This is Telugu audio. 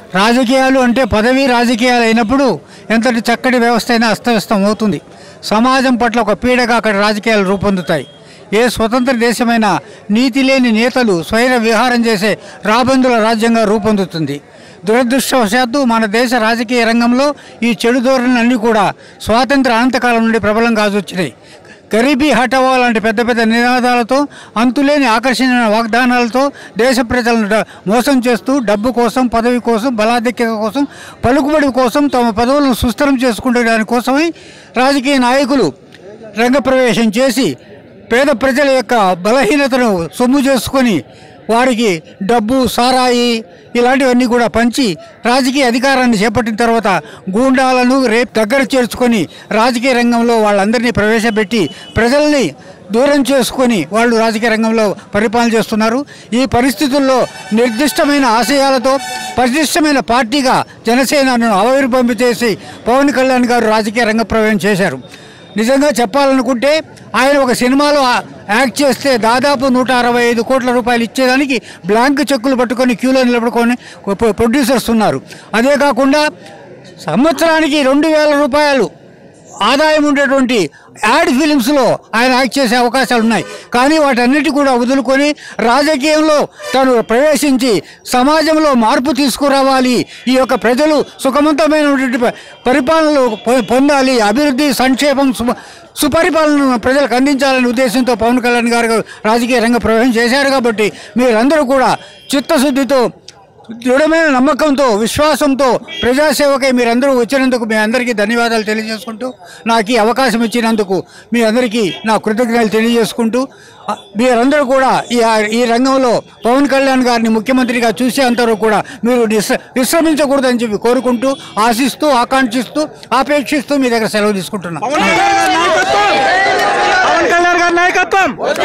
రాజకీయాలు అంటే పదవి రాజకీయాలు అయినప్పుడు ఎంతటి చక్కటి వ్యవస్థ అయినా అస్తవ్యస్తం అవుతుంది సమాజం పట్ల ఒక పీడగా అక్కడ రాజకీయాలు రూపొందుతాయి ఏ స్వతంత్ర దేశమైనా నీతి లేని నేతలు స్వైర విహారం చేసే రాబందుల రాజ్యంగా రూపొందుతుంది దురదృష్టవశాత్తు మన దేశ రాజకీయ రంగంలో ఈ చెడు ధోరణులన్నీ కూడా స్వాతంత్ర అనంతకాలం నుండి ప్రబలం కాజొచ్చినాయి గరీబీ హటావో లాంటి పెద్ద పెద్ద నినాదాలతో అంతులేని ఆకర్షణీయ వాగ్దానాలతో దేశ ప్రజలను డ- మోసం చేస్తూ డబ్బు కోసం పదవి కోసం బలాధిక్యత కోసం పలుకుబడి కోసం తమ పదవులను సుస్థిరం చేసుకునే దానికోసమై రాజకీయ నాయకులు రంగప్రవేశం చేసి పేద ప్రజల యొక్క బలహీనతను సొమ్ము చేసుకొని వారికి డబ్బు సారాయి ఇలాంటివన్నీ కూడా పంచి రాజకీయ అధికారాన్ని చేపట్టిన తర్వాత గూండాలను రేపు దగ్గర చేర్చుకొని రాజకీయ రంగంలో వాళ్ళందరినీ ప్రవేశపెట్టి ప్రజల్ని దూరం చేసుకొని వాళ్ళు రాజకీయ రంగంలో పరిపాలన చేస్తున్నారు ఈ పరిస్థితుల్లో నిర్దిష్టమైన ఆశయాలతో పరిశిష్టమైన పార్టీగా జనసేనను ఆవిర్భంపి చేసి పవన్ కళ్యాణ్ గారు రాజకీయ రంగ ప్రవేశం చేశారు నిజంగా చెప్పాలనుకుంటే ఆయన ఒక సినిమాలో ఆ- యాక్ట్ చేస్తే దాదాపు నూట అరవై ఐదు కోట్ల రూపాయలు ఇచ్చేదానికి బ్లాంక్ చెక్కులు పట్టుకొని క్యూలో నిలబడుకొని ప్రొ- ప్రొడ్యూసర్స్ ఉన్నారు అదే కాకుండా సంవత్సరానికి రెండు వేల రూపాయలు ఆదాయం ఉండేటువంటి యాడ్ ఫిలిమ్స్లో ఆయన యాక్ట్ చేసే అవకాశాలు ఉన్నాయి కానీ వాటన్నిటి కూడా వదులుకొని రాజకీయంలో తను ప్రవేశించి సమాజంలో మార్పు తీసుకురావాలి ఈ యొక్క ప్రజలు సుఖవంతమైనటువంటి ప- పరిపాలనలు పొ- పొందాలి అభివృద్ధి సంక్షేమం సు సుపరిపాలనను ప్రజలకు అందించాలనే ఉద్దేశంతో పవన్ కళ్యాణ్ గారు రాజకీయ రంగ ప్రవేశం చేశారు కాబట్టి మీరందరూ కూడా చిత్తశుద్ధితో దృఢమైన నమ్మకంతో విశ్వాసంతో ప్రజాసేవకై మీరందరూ వచ్చినందుకు మీ అందరికీ ధన్యవాదాలు తెలియజేసుకుంటూ నాకు ఈ అవకాశం ఇచ్చినందుకు మీ అందరికీ నా కృతజ్ఞతలు తెలియజేసుకుంటూ ఆ, మీరందరూ కూడా ఈ ఈ రంగంలో పవన్ కళ్యాణ్ గారిని ముఖ్యమంత్రిగా చూసేంతవరకు కూడా మీరు విశ్ర విశ్రమించకూడదని చెప్పి కోరుకుంటూ ఆశిస్తూ ఆకాంక్షిస్తూ ఆపేక్షిస్తూ మీ దగ్గర సెలవు తీసుకుంటున్నాను పవన్ కళ్యాణ్ గారి నాయకత్వం